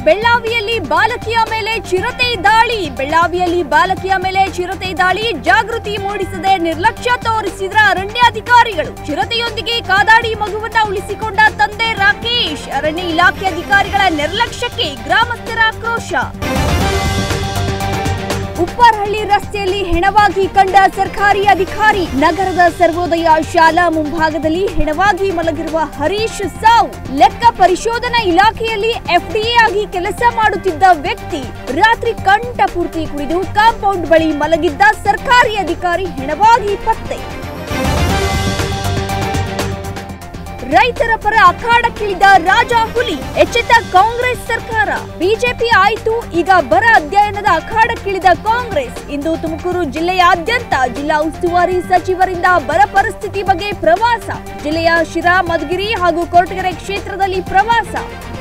ಬೆಳ್ಳಾವಿಯಲ್ಲಿ ಬಾಲಕಿಯ ಮೇಲೆ ಚಿರತೆ ದಾಳಿ ಬೆಳ್ಳಾವಿಯಲ್ಲಿ ಬಾಲಕಿಯ ಮೇಲೆ ಚಿರತೆ ದಾಳಿ ಜಾಗೃತಿ ಮೂಡಿಸದೆ ನಿರ್ಲಕ್ಷ್ಯ ತೋರಿಸಿದ್ರ ಅರಣ್ಯಾಧಿಕಾರಿಗಳು ಚಿರತೆಯೊಂದಿಗೆ ಕಾದಾಡಿ ಮಗುವನ್ನ ಉಳಿಸಿಕೊಂಡ ತಂದೆ ರಾಕೇಶ್ ಅರಣ್ಯ ಇಲಾಖೆ ಅಧಿಕಾರಿಗಳ ನಿರ್ಲಕ್ಷ್ಯಕ್ಕೆ ಗ್ರಾಮಸ್ಥರ ಆಕ್ರೋಶ ಉಪ್ಪಾರಹಳ್ಳಿ ರಸ್ತೆಯಲ್ಲಿ ಹೆಣವಾಗಿ ಕಂಡ ಸರ್ಕಾರಿ ಅಧಿಕಾರಿ ನಗರದ ಸರ್ವೋದಯ ಶಾಲಾ ಮುಂಭಾಗದಲ್ಲಿ ಹೆಣವಾಗಿ ಮಲಗಿರುವ ಹರೀಶ್ ಸಾವು ಲೆಕ್ಕ ಪರಿಶೋಧನಾ ಇಲಾಖೆಯಲ್ಲಿ ಎಫ್ಡಿಎ ಆಗಿ ಕೆಲಸ ಮಾಡುತ್ತಿದ್ದ ವ್ಯಕ್ತಿ ರಾತ್ರಿ ಕಂಠ ಪೂರ್ತಿ ಕುಡಿದು ಕಾಂಪೌಂಡ್ ಬಳಿ ಮಲಗಿದ್ದ ಸರ್ಕಾರಿ ಅಧಿಕಾರಿ ಹೆಣವಾಗಿ ಪತ್ತೆ ರೈತರ ಪರ ಅಖಾಡಕ್ಕಿಳಿದ ರಾಜ ಹುಲಿ ಎಚ್ಚೆತ್ತ ಕಾಂಗ್ರೆಸ್ ಸರ್ಕಾರ ಬಿಜೆಪಿ ಆಯ್ತು ಈಗ ಬರ ಅಧ್ಯಯನದ ಅಖಾಡಕ್ಕಿಳಿದ ಕಾಂಗ್ರೆಸ್ ಇಂದು ತುಮಕೂರು ಜಿಲ್ಲೆಯಾದ್ಯಂತ ಜಿಲ್ಲಾ ಉಸ್ತುವಾರಿ ಸಚಿವರಿಂದ ಬರ ಪರಿಸ್ಥಿತಿ ಬಗ್ಗೆ ಪ್ರವಾಸ ಜಿಲ್ಲೆಯ ಶಿರಾ ಮಧುಗಿರಿ ಹಾಗೂ ಕೊರಟಗೆರೆ ಕ್ಷೇತ್ರದಲ್ಲಿ ಪ್ರವಾಸ